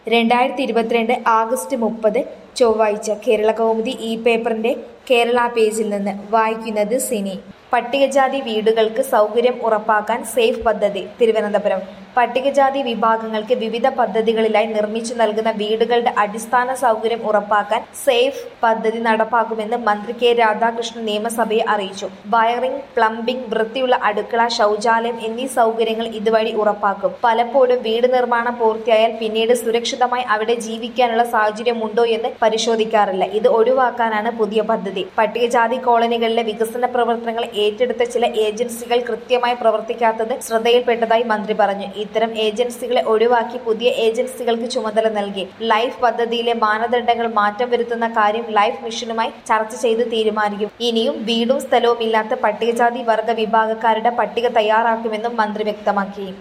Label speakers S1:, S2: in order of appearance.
S1: രണ്ടായിരത്തി ഇരുപത്തിരണ്ട് ആഗസ്റ്റ് മുപ്പത് ചൊവ്വാഴ്ച കേരള കൗമുദി ഈ പേപ്പറിന്റെ കേരള പേജിൽ നിന്ന് വായിക്കുന്നത് സിനി പട്ടികജാതി വീടുകൾക്ക് സൗകര്യം ഉറപ്പാക്കാൻ സേഫ് പദ്ധതി തിരുവനന്തപുരം പട്ടികജാതി വിഭാഗങ്ങൾക്ക് വിവിധ പദ്ധതികളിലായി നിർമ്മിച്ചു നൽകുന്ന വീടുകളുടെ അടിസ്ഥാന സൗകര്യം ഉറപ്പാക്കാൻ സേഫ് പദ്ധതി നടപ്പാക്കുമെന്ന് മന്ത്രി കെ രാധാകൃഷ്ണൻ നിയമസഭയെ അറിയിച്ചു വയറിംഗ് പ്ലംബിംഗ് വൃത്തിയുള്ള അടുക്കള ശൗചാലയം എന്നീ സൗകര്യങ്ങൾ ഇതുവഴി ഉറപ്പാക്കും പലപ്പോഴും വീട് നിർമ്മാണം പൂർത്തിയായാൽ പിന്നീട് സുരക്ഷിതമായി അവിടെ ജീവിക്കാനുള്ള സാഹചര്യമുണ്ടോ എന്ന് പരിശോധിക്കാറില്ല ഇത് ഒഴിവാക്കാനാണ് പുതിയ പദ്ധതി പട്ടികജാതി കോളനികളിലെ വികസന പ്രവർത്തനങ്ങൾ ഏറ്റെടുത്ത ചില ഏജൻസികൾ കൃത്യമായി പ്രവർത്തിക്കാത്തത് ശ്രദ്ധയിൽപ്പെട്ടതായി മന്ത്രി പറഞ്ഞു ഇത്തരം ഏജൻസികളെ ഒഴിവാക്കി പുതിയ ഏജൻസികൾക്ക് ചുമതല നൽകി ലൈഫ് പദ്ധതിയിലെ മാനദണ്ഡങ്ങൾ മാറ്റം വരുത്തുന്ന കാര്യം ലൈഫ് മിഷനുമായി ചർച്ച ചെയ്ത് തീരുമാനിക്കും ഇനിയും വീടും സ്ഥലവും ഇല്ലാത്ത പട്ടികജാതി വർഗ വിഭാഗക്കാരുടെ പട്ടിക തയ്യാറാക്കുമെന്നും മന്ത്രി വ്യക്തമാക്കി